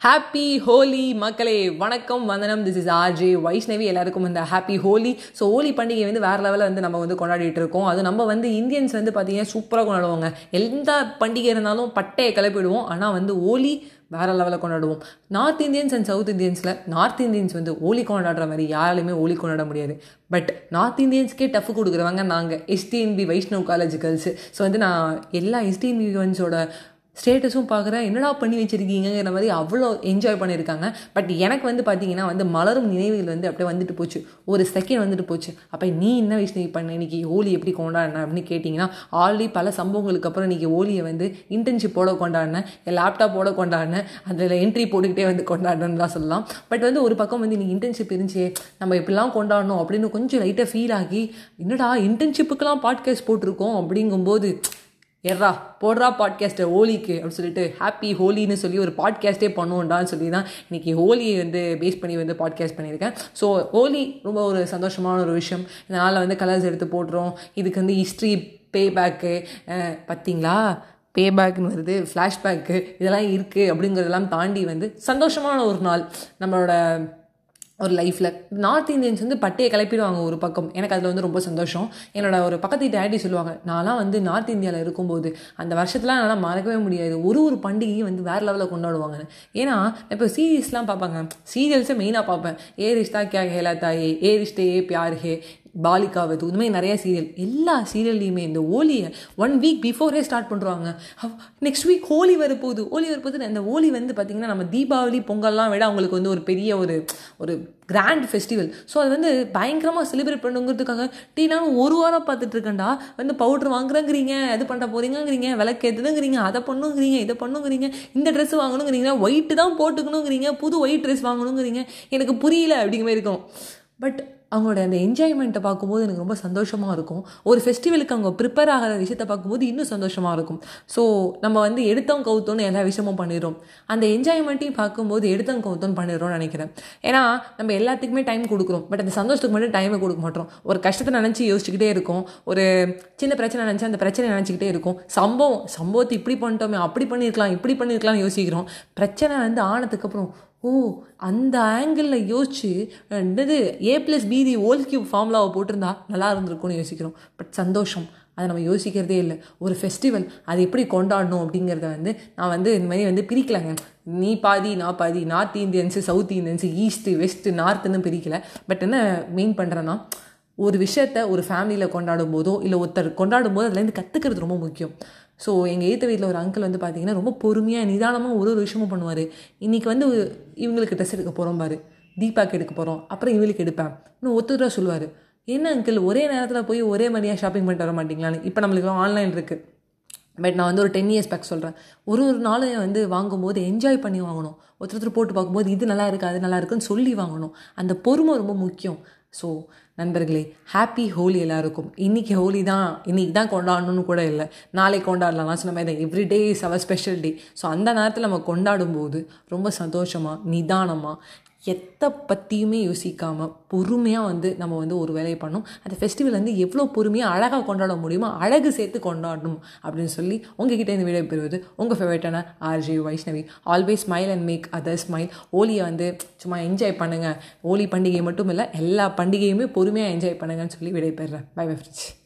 happy Holi மக்களே வணக்கம் வந்தனம் திஸ் இஸ் ஆர்ஜே வைஷ்ணவி எல்லாருக்கும் இந்த ஹாப்பி ஹோலி ஸோ ஹோலி பண்டிகை வந்து வேறு லெவலில் வந்து நம்ம வந்து கொண்டாடிட்டு இருக்கோம் அது நம்ம வந்து இந்தியன்ஸ் வந்து பார்த்தீங்கன்னா சூப்பராக கொண்டாடுவாங்க எந்த பண்டிகை இருந்தாலும் பட்டையை கிளப்பிடுவோம் ஆனால் வந்து ஹோலி வேறு லெவலில் கொண்டாடுவோம் நார்த் இந்தியன்ஸ் அண்ட் சவுத் இந்தியன்ஸில் நார்த் இந்தியன்ஸ் வந்து ஹோலி கொண்டாடுற மாதிரி யாராலையுமே ஹோலி கொண்டாட முடியாது பட் நார்த் இந்தியன்ஸ்க்கே டஃப் கொடுக்குறவங்க நாங்கள் SDNB Vaishnav college girls so வந்து நான் எல்லா எஸ்டிஎன்பி கேர்ள்ஸோட ஸ்டேட்டஸும் பார்க்குறேன் என்னடா பண்ணி வச்சுருக்கீங்கிற மாதிரி அவ்வளோ என்ஜாய் பண்ணியிருக்காங்க பட் எனக்கு வந்து பார்த்தீங்கன்னா வந்து மலரும் நினைவுகள் வந்து அப்படியே வந்துட்டு போச்சு ஒரு செகண்ட் வந்துட்டு போச்சு அப்போ நீ என்ன விஷயம் பண்ண இன்னைக்கு ஹோலி எப்படி கொண்டாடின அப்படின்னு கேட்டிங்கன்னா ஆல்ரெடி பல சம்பவங்களுக்கு அப்புறம் இன்றைக்கி ஹோலியை வந்து இன்டர்ன்ஷிப்போட கொண்டாடினேன் என் லேப்டாப்போட கொண்டாடினேன் அதில் என்ட்ரி போட்டுக்கிட்டே வந்து கொண்டாடினு தான் சொல்லலாம் பட் வந்து ஒரு பக்கம் வந்து இன்னைக்கு இன்டர்ன்ஷிப் இருந்துச்சு நம்ம இப்படிலாம் கொண்டாடணும் அப்படின்னு கொஞ்சம் லைட்டாக ஃபீல் ஆகி என்னடா இன்டர்ன்ஷிப்புக்கெலாம் பாட்காஸ்ட் போட்டிருக்கோம் அப்படிங்கும்போது எர்ரா போடுறா பாட்காஸ்ட்டை ஹோலிக்கு அப்படின்னு சொல்லிட்டு ஹாப்பி ஹோலின்னு சொல்லி ஒரு பாட்காஸ்ட்டே பண்ணுவோண்டான்னு சொல்லி தான் இன்றைக்கி ஹோலியை வந்து பேஸ் பண்ணி வந்து பாட்காஸ்ட் பண்ணியிருக்கேன் ஸோ ஹோலி ரொம்ப ஒரு சந்தோஷமான ஒரு விஷயம் இதனால் வந்து கலர்ஸ் எடுத்து போட்டுறோம் இதுக்கு வந்து ஹிஸ்ட்ரி பே பேக்கு பார்த்தீங்களா பே பேக்னு வருது ஃப்ளாஷ்பேக்கு இதெல்லாம் இருக்குது அப்படிங்கிறதெல்லாம் தாண்டி வந்து சந்தோஷமான ஒரு நாள் நம்மளோட ஒரு லைஃப்பில் நார்த் இந்தியன்ஸ் வந்து பட்டையை கிளப்பிடுவாங்க ஒரு பக்கம் எனக்கு அதில் வந்து ரொம்ப சந்தோஷம் என்னோட ஒரு பக்கத்து டேடி சொல்லுவாங்க நான்லாம் வந்து நார்த் இந்தியாவில் இருக்கும்போது அந்த வருஷத்துலாம் என்னால் மறக்கவே முடியாது ஒரு ஒரு பண்டிகையும் வந்து வேறு லெவலில் கொண்டாடுவாங்க ஏன்னா இப்போ சீரீஸ்லாம் பார்ப்பாங்க சீரியல்ஸை மெயினாக பார்ப்பேன் ஏ ரிஷ்தா கியா ஹேலா தாயே ஏ ரிஷ்டே ஏ பியார் ஹே பாலிகாவது இந்த மாதிரி நிறையா சீரியல் எல்லா சீரியல்லையுமே இந்த ஹோலியை ஒன் வீக் பிஃபோரே ஸ்டார்ட் பண்ணுறாங்க நெக்ஸ்ட் வீக் ஹோலி வரப்போகுது ஹோலி வரப்போகுது அந்த ஹோலி வந்து பார்த்திங்கன்னா நம்ம தீபாவளி பொங்கல்லாம் விட அவங்களுக்கு வந்து ஒரு பெரிய ஒரு ஒரு கிராண்ட் ஃபெஸ்டிவல் ஸோ அது வந்து பயங்கரமாக செலிப்ரேட் பண்ணுங்கிறதுக்காக டீ நான் ஒரு வாரம் பார்த்துட்டு இருக்கேன்டா வந்து பவுட்ரு வாங்குறேங்கிறீங்க இது பண்ண போகிறீங்கிறீங்க விளக்கு எதுங்கிறீங்க அதை பண்ணுங்கிறீங்க இதை பண்ணுங்கிறீங்க இந்த ட்ரெஸ் வாங்கணுங்கிறீங்க ஒயிட்டு தான் போட்டுக்கணுங்கிறீங்க புது ஒயிட் ட்ரெஸ் வாங்கணுங்கிறீங்க எனக்கு புரியல அப்படிங்கிற மாதிரி இருக்கும் பட் அவங்களோட அந்த என்ஜாய்மெண்ட்டை பார்க்கும்போது எனக்கு ரொம்ப சந்தோஷமாக இருக்கும் ஒரு ஃபெஸ்டிவலுக்கு அவங்க ப்ரிப்பேர் ஆகிற விஷயத்தை பார்க்கும்போது இன்னும் சந்தோஷமாக இருக்கும் ஸோ நம்ம வந்து எடுத்தோம் கவுத்தோன்னு எல்லா விஷயமும் பண்ணிடுறோம் அந்த என்ஜாய்மெண்ட்டையும் பார்க்கும்போது எடுத்தோம் கவுத்தோன்னு பண்ணிடுறோம்னு நினைக்கிறேன் ஏன்னா நம்ம எல்லாத்துக்குமே டைம் கொடுக்குறோம் பட் அந்த சந்தோஷத்துக்கு மட்டும் டைமை கொடுக்க மாட்டோம் ஒரு கஷ்டத்தை நினச்சி யோசிச்சுக்கிட்டே இருக்கும் ஒரு சின்ன பிரச்சனை நினச்சி அந்த பிரச்சனை நினச்சிக்கிட்டே இருக்கும் சம்பவம் சம்பவத்தை இப்படி பண்ணிட்டோமே அப்படி பண்ணியிருக்கலாம் இப்படி பண்ணியிருக்கலாம் யோசிக்கிறோம் பிரச்சனை வந்து ஆனதுக்கப்புறம் ஓ அந்த ஆங்கிளில் யோசிச்சு என்னது ஏ ப்ளஸ் பிடி ஓல் கியூப் ஃபார்முலாவை போட்டிருந்தா நல்லா இருந்திருக்கும்னு யோசிக்கிறோம் பட் சந்தோஷம் அதை நம்ம யோசிக்கிறதே இல்லை ஒரு ஃபெஸ்டிவல் அது எப்படி கொண்டாடணும் அப்படிங்கிறத வந்து நான் வந்து இந்த மாதிரி வந்து பிரிக்கலைங்க நீ பாதி நான் பாதி north Indians south Indians east west நார்த்துன்னு பிரிக்கலை பட் என்ன மெயின் பண்ணுறேன்னா ஒரு விஷயத்த ஒரு ஃபேமிலியில் கொண்டாடும் போதோ இல்லை ஒருத்தர் கொண்டாடும் போது அதுலேருந்து கற்றுக்கிறது ரொம்ப முக்கியம் ஸோ எங்கள் எய்த்த வீட்டில் ஒரு அங்கிள் வந்து பார்த்தீங்கன்னா ரொம்ப பொறுமையாக நிதானமாக ஒரு ஒரு விஷயமும் பண்ணுவார் இன்றைக்கி வந்து இவங்களுக்கு ட்ரெஸ் எடுக்க போகிறோம் பாரு தீபாக்கு எடுக்க போகிறோம் அப்புறம் இவங்களுக்கு எடுப்பேன் இன்னும் ஒத்துதா சொல்லுவார் என்ன அங்கிள் ஒரே நேரத்தில் போய் ஒரே மாதிரியாக ஷாப்பிங் பண்ணிட்டு வர மாட்டிங்களான்னு இப்போ நம்மளுக்கு ஆன்லைன் இருக்குது பட் நான் வந்து ஒரு டென் இயர்ஸ் பேக் சொல்கிறேன் ஒரு ஒரு நாளும் வந்து வாங்கும்போது என்ஜாய் பண்ணி வாங்கணும் ஒருத்தர் போட்டு பார்க்கும்போது இது நல்லா இருக்குது அது நல்லா இருக்குன்னு சொல்லி வாங்கணும் அந்த பொறுமை ரொம்ப முக்கியம் ஸோ நண்பர்களே ஹாப்பி ஹோலி எல்லாருக்கும் இன்றைக்கி ஹோலி தான் இன்றைக்கி தான் கொண்டாடணும்னு கூட இல்லை நாளைக்கு கொண்டாடலாம் நான் சொன்ன மாதிரி every day is our special day so அந்த நேரத்தில் நம்ம கொண்டாடும் போது ரொம்ப சந்தோஷமாக நிதானமாக எத்தை பற்றியுமே யோசிக்காமல் பொறுமையாக வந்து நம்ம வந்து ஒரு வேலையை பண்ணணும் அந்த ஃபெஸ்டிவல் வந்து எவ்வளோ பொறுமையாக அழகாக கொண்டாட முடியுமோ அழகு சேர்த்து கொண்டாடணும் அப்படின்னு சொல்லி உங்ககிட்ட இந்த வீடியோ பெறுவது உங்கள் ஃபேவரட்டான RJ Vaishnavi always smile and make other smile ஹோலியை வந்து சும்மா என்ஜாய் பண்ணுங்கள் ஹோலி பண்டிகை மட்டும் இல்லை எல்லா பண்டிகையுமே பொறுமையாக என்ஜாய் பண்ணுங்கன்னு சொல்லி விடைபெறேன் பை பை ஃப்ரெண்ட்ஸ்